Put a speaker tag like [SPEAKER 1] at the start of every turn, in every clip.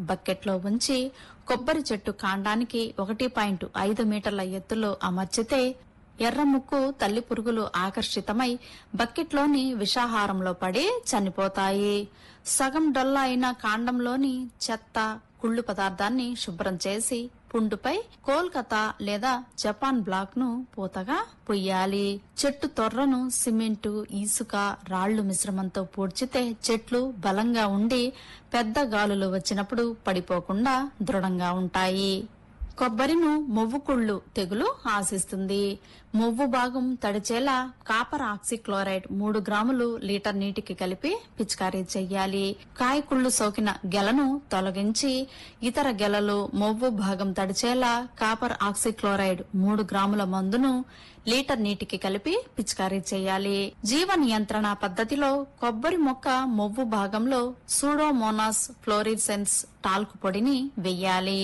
[SPEAKER 1] బకెట్లో ఉంచి కొబ్బరి చెట్టు కాండానికి ఒకటి పాయింట్ ఐదు మీటర్ల ఎత్తులో అమర్చితే ఎర్రముక్కు తల్లి పురుగులు ఆకర్షితమై బకెట్లోని విషాహారంలో పడి చనిపోతాయి సగం డొల్ల అయిన కాండంలోని చెత్త కుళ్ళు పదార్థాన్ని శుభ్రం చేసి పుండుపై కోల్కతా లేదా జపాన్ బ్లాక్ ను పూతగా పొయ్యాలి చెట్టు తొర్రను సిమెంటు ఇసుక రాళ్లు మిశ్రమంతో పూడ్చితే చెట్లు బలంగా ఉండి పెద్ద గాలులు వచ్చినప్పుడు పడిపోకుండా దృఢంగా ఉంటాయి కొబ్బరిను మొవ్వు కుళ్ళు తెగులు ఆశిస్తుంది మొవ్వు భాగం తడిచేలా కాపర్ ఆక్సిక్లోరైడ్ మూడు గ్రాములు లీటర్ నీటికి కలిపి పిచికారీ చెయ్యాలి కాయ కుళ్ళు సోకిన గెలను తొలగించి ఇతర గెలలు మొవ్వు భాగం తడిచేలా కాపర్ ఆక్సిక్లోరైడ్ మూడు గ్రాముల మందును లీటర్ నీటికి కలిపి పిచికారీ చేయాలి జీవ నియంత్రణ పద్ధతిలో కొబ్బరి మొక్క మొవ్వు భాగంలో సూడోమోనాస్ ఫ్లోరిసెన్స్ టాల్క్ పొడిని వెయ్యాలి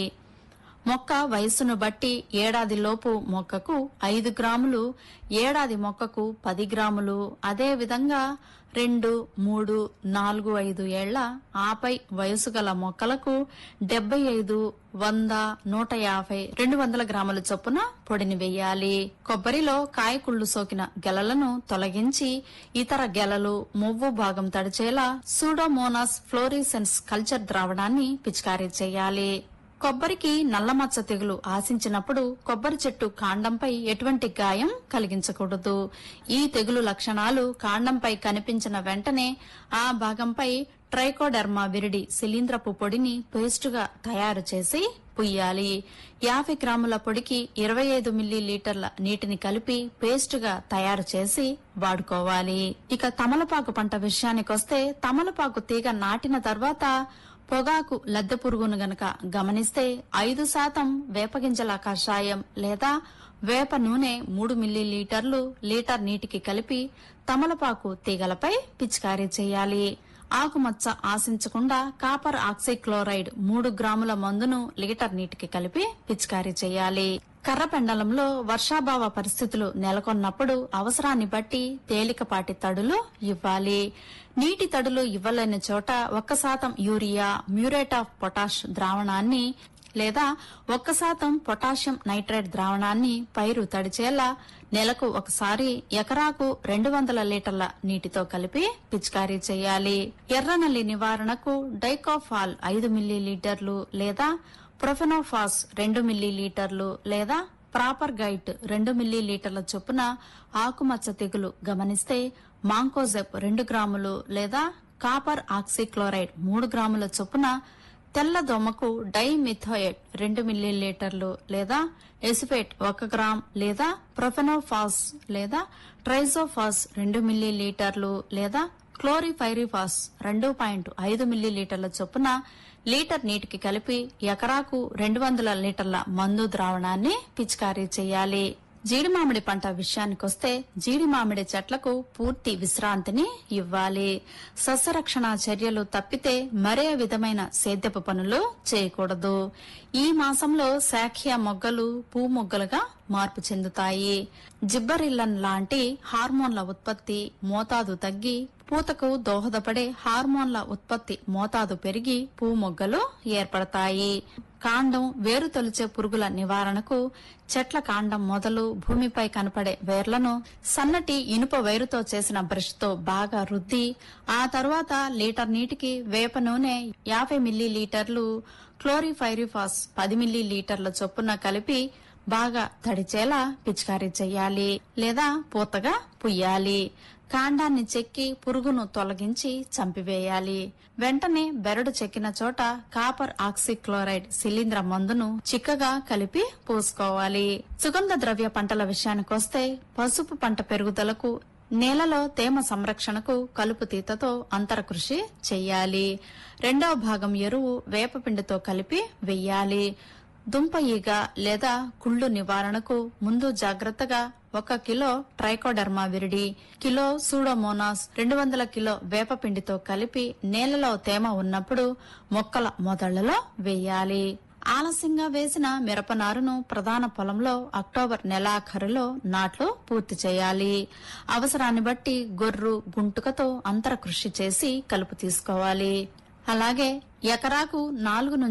[SPEAKER 1] మొక్క వయస్సును బట్టి ఏడాది లోపు మొక్కకు ఐదు గ్రాములు ఏడాది మొక్కకు పది గ్రాములు అదే విధంగా రెండు మూడు నాలుగు ఐదు ఏళ్ల ఆపై వయసు గల మొక్కలకు డెబ్బై ఐదు వంద నూట యాభై రెండు వందల గ్రాముల చొప్పున పొడిని వేయాలి కొబ్బరిలో కాయకుళ్ళు సోకిన గెలలను తొలగించి ఇతర గెలలు మొవ్వు భాగం తడిచేలా సూడోమోనాస్ ఫ్లోరిసెన్స్ కల్చర్ ద్రావణాన్ని పిచికారీ చేయాలి కొబ్బరికి నల్లమచ్చ తెగులు ఆశించినప్పుడు కొబ్బరి చెట్టు కాండంపై ఎటువంటి గాయం కలిగించకూడదు ఈ తెగులు లక్షణాలు కాండంపై కనిపించిన వెంటనే ఆ భాగంపై ట్రైకోడెర్మా విరిడి శిలీంద్రపు పొడిని పేస్టుగా తయారు చేసి పుయ్యాలి యాభై గ్రాముల పొడికి ఇరవై ఐదు మిల్లీ లీటర్ల నీటిని కలిపి పేస్టుగా తయారు చేసి వాడుకోవాలి ఇక తమలపాకు పంట విషయానికొస్తే తమలపాకు తీగ నాటిన తర్వాత పొగాకు లద్దె పురుగును గనక గమనిస్తే ఐదు శాతం వేపగింజల కషాయం లేదా వేప నూనె మూడు మిల్లీ లీటర్లు లీటర్ నీటికి కలిపి తమలపాకు తీగలపై పిచికారీ చేయాలి ఆకుమచ్చ ఆశించకుండా కాపర్ ఆక్సిక్లోరైడ్ మూడు గ్రాముల మందును లీటర్ నీటికి కలిపి పిచికారీ చేయాలి కర్రపెండలంలో వర్షాభావ పరిస్థితులు నెలకొన్నప్పుడు అవసరాన్ని బట్టి తేలికపాటి తడులు ఇవ్వాలి నీటి తడులు ఇవ్వలేని చోట ఒక్క శాతం యూరియా మ్యూరేట్ ఆఫ్ పొటాష్ ద్రావణాన్ని లేదా ఒక్క శాతం పొటాషియం నైట్రేట్ ద్రావణాన్ని పైరు తడిచేలా నెలకు ఒకసారి ఎకరాకు రెండు వందల లీటర్ల నీటితో కలిపి పిచికారీ చేయాలి ఎర్రనల్లి నివారణకు డైకోఫాల్ ఐదు మిల్లీ లీటర్లు లేదా ప్రొఫెనోఫాస్ రెండు మిల్లీ లీటర్లు లేదా ప్రాపర్ గైట్ రెండు మిల్లీ లీటర్ల చొప్పున ఆకుమచ్చ తెగులు గమనిస్తే మాంకోజెప్ రెండు గ్రాములు లేదా కాపర్ ఆక్సిక్లోరైడ్ మూడు గ్రాముల చొప్పున తెల్ల దోమకు డైమిథోయేట్ రెండు మిల్లీ లీటర్లు లేదా ఎసిఫేట్ ఒక గ్రామ్ లేదా ప్రొఫెనోఫాస్ లేదా ట్రైజోఫాస్ రెండు మిల్లీ లీటర్లు లేదా క్లోరిఫైరిఫాస్ రెండు పాయింట్ ఐదు మిల్లీ లీటర్ల చొప్పున లీటర్ నీటికి కలిపి ఎకరాకు రెండు వందల లీటర్ల మందు ద్రావణాన్ని పిచికారీ చేయాలి జీడి మామిడి పంట విషయానికొస్తే జీడి మామిడి చెట్లకు పూర్తి విశ్రాంతిని ఇవ్వాలి సస్యరక్షణ చర్యలు తప్పితే మరే విధమైన సేద్యపు పనులు చేయకూడదు ఈ మాసంలో శాఖ్య మొగ్గలు పూ మొగ్గలుగా మార్పు చెందుతాయి జిబ్బరిల్లన్ లాంటి హార్మోన్ల ఉత్పత్తి మోతాదు తగ్గి పూతకు దోహదపడే హార్మోన్ల ఉత్పత్తి మోతాదు పెరిగి పూ మొగ్గలు ఏర్పడతాయి కాండం వేరు తొలిచే పురుగుల నివారణకు చెట్ల కాండం మొదలు భూమిపై కనపడే వేర్లను సన్నటి ఇనుప వైరుతో చేసిన బ్రష్ తో బాగా రుద్ది ఆ తర్వాత లీటర్ నీటికి వేప నూనె యాభై మిల్లీ లీటర్లు క్లోరిఫైరిఫాస్ పది మిల్లీ లీటర్ల చొప్పున కలిపి బాగా తడిచేలా పిచికారీ చెయ్యాలి లేదా పూతగా పుయ్యాలి కాండాన్ని చెక్కి పురుగును తొలగించి చంపివేయాలి వెంటనే బెరడు చెక్కిన చోట కాపర్ ఆక్సిక్లోరైడ్ శిలీంద్ర మందును చిక్కగా కలిపి పూసుకోవాలి సుగంధ ద్రవ్య పంటల విషయానికొస్తే పసుపు పంట పెరుగుదలకు నేలలో తేమ సంరక్షణకు కలుపు తీతతో అంతర కృషి చెయ్యాలి రెండవ భాగం ఎరువు వేపపిండితో కలిపి వెయ్యాలి దుంప ఈగ లేదా కుళ్ళు నివారణకు ముందు జాగ్రత్తగా ఒక kilo trichoderma viride kilo pseudomonas రెండు వందల కిలో వేపపిండితో కలిపి నేలలో తేమ ఉన్నప్పుడు మొక్కల మొదళ్లలో వేయాలి ఆలస్యంగా వేసిన మిరప నారును ప్రధాన పొలంలో అక్టోబర్ నెలాఖరులో నాట్లు పూర్తి చేయాలి అవసరాన్ని బట్టి గొర్రు గుంటుకతో అంతర కృషి చేసి కలుపు తీసుకోవాలి అలాగే ఎకరాకు నాలుగు